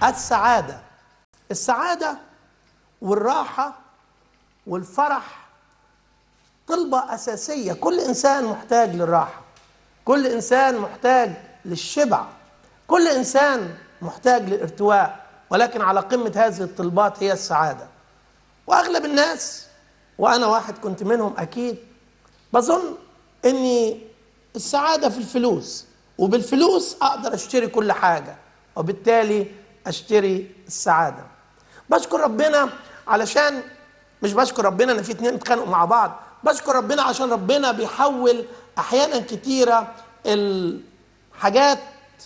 السعادة السعادة والراحة والفرح طلبة أساسية كل إنسان محتاج للراحة كل إنسان محتاج للشبع كل إنسان محتاج للارتواء ولكن على قمة هذه الطلبات هي السعادة وأغلب الناس وأنا واحد كنت منهم أكيد بظن أني السعادة في الفلوس وبالفلوس أقدر أشتري كل حاجة وبالتالي أشتري السعادة بشكر ربنا علشان مش بشكر ربنا ان في اتنين اتخانقوا مع بعض بشكر ربنا عشان ربنا بيحول احيانا كتيره الحاجات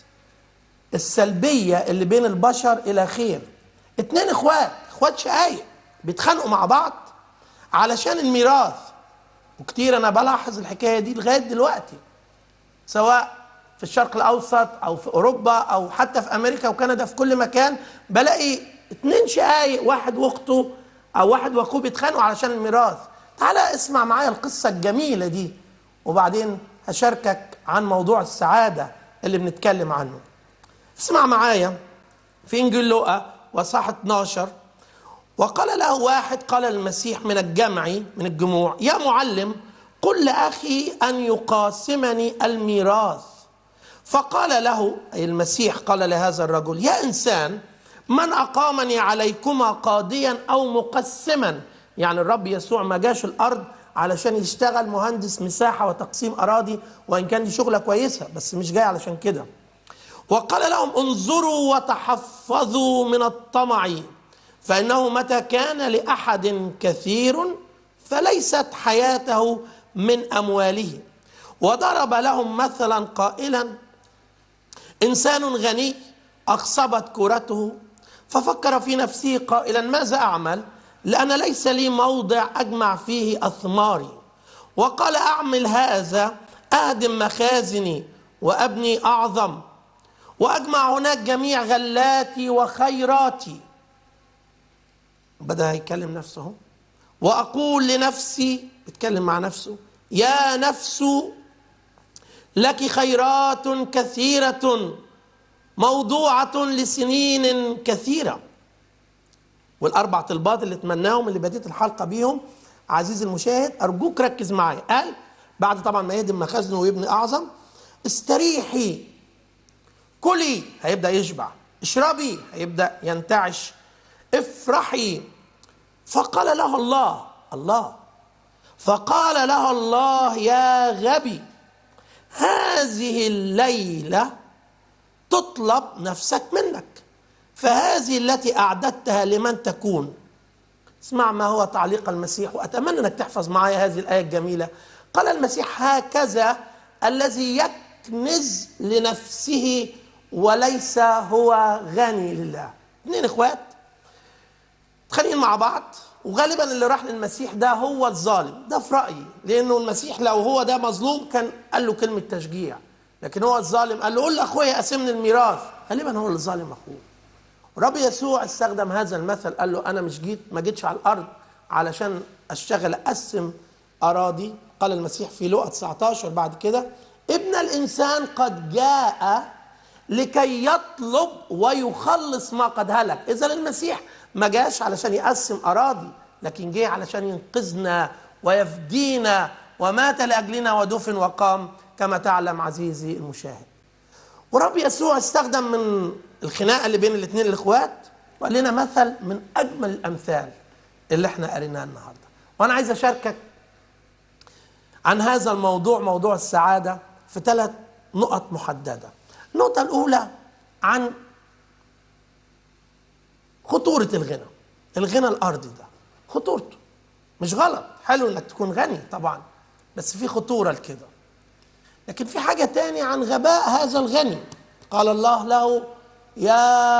السلبيه اللي بين البشر الى خير اتنين اخوات اخوات شقايق بيتخانقوا مع بعض علشان الميراث وكتير انا بلاحظ الحكايه دي لغايه دلوقتي سواء في الشرق الاوسط او في اوروبا او حتى في امريكا وكندا في كل مكان بلاقي اتنين شقايق واحد واخته او واحد واخوه بيتخانقوا علشان الميراث تعالى اسمع معايا القصه الجميله دي وبعدين هشاركك عن موضوع السعاده اللي بنتكلم عنه اسمع معايا في انجيل لوقا وصح 12 وقال له واحد قال المسيح من الجمع من الجموع يا معلم قل لاخي ان يقاسمني الميراث فقال له أي المسيح قال لهذا الرجل يا انسان من اقامني عليكما قاضيا او مقسما يعني الرب يسوع ما جاش الارض علشان يشتغل مهندس مساحه وتقسيم اراضي وان كان دي شغله كويسه بس مش جاي علشان كده وقال لهم انظروا وتحفظوا من الطمع فانه متى كان لاحد كثير فليست حياته من امواله وضرب لهم مثلا قائلا انسان غني اخصبت كرته ففكر في نفسه قائلا ماذا اعمل لان ليس لي موضع اجمع فيه اثماري وقال اعمل هذا اهدم مخازني وابني اعظم واجمع هناك جميع غلاتي وخيراتي بدا يكلم نفسه واقول لنفسي بيتكلم مع نفسه يا نفس لك خيرات كثيره موضوعه لسنين كثيره والاربع طلبات اللي اتمناهم اللي بديت الحلقه بيهم عزيزي المشاهد ارجوك ركز معايا قال بعد طبعا ما يهدم مخازنه ويبني اعظم استريحي كلي هيبدا يشبع اشربي هيبدا ينتعش افرحي فقال لها الله الله فقال لها الله يا غبي هذه الليله تطلب نفسك منك فهذه التي اعددتها لمن تكون اسمع ما هو تعليق المسيح واتمنى انك تحفظ معايا هذه الايه الجميله قال المسيح هكذا الذي يكنز لنفسه وليس هو غني لله اثنين اخوات متخانقين مع بعض وغالبا اللي راح للمسيح ده هو الظالم ده في رايي لانه المسيح لو هو ده مظلوم كان قال له كلمه تشجيع لكن هو الظالم قال له قول لاخويا قسمني الميراث غالبا هو اللي ظالم اخوه رب يسوع استخدم هذا المثل قال له انا مش جيت ما جيتش على الارض علشان اشتغل اقسم اراضي قال المسيح في لقا 19 بعد كده ابن الانسان قد جاء لكي يطلب ويخلص ما قد هلك اذا المسيح ما جاش علشان يقسم اراضي لكن جه علشان ينقذنا ويفدينا ومات لاجلنا ودفن وقام كما تعلم عزيزي المشاهد ورب يسوع استخدم من الخناقه اللي بين الاثنين الاخوات وقال لنا مثل من اجمل الامثال اللي احنا قريناها النهارده وانا عايز اشاركك عن هذا الموضوع موضوع السعاده في ثلاث نقط محدده النقطه الاولى عن خطوره الغنى الغنى الارضي ده خطورته مش غلط حلو انك تكون غني طبعا بس في خطوره لكده لكن في حاجه تاني عن غباء هذا الغني قال الله له يا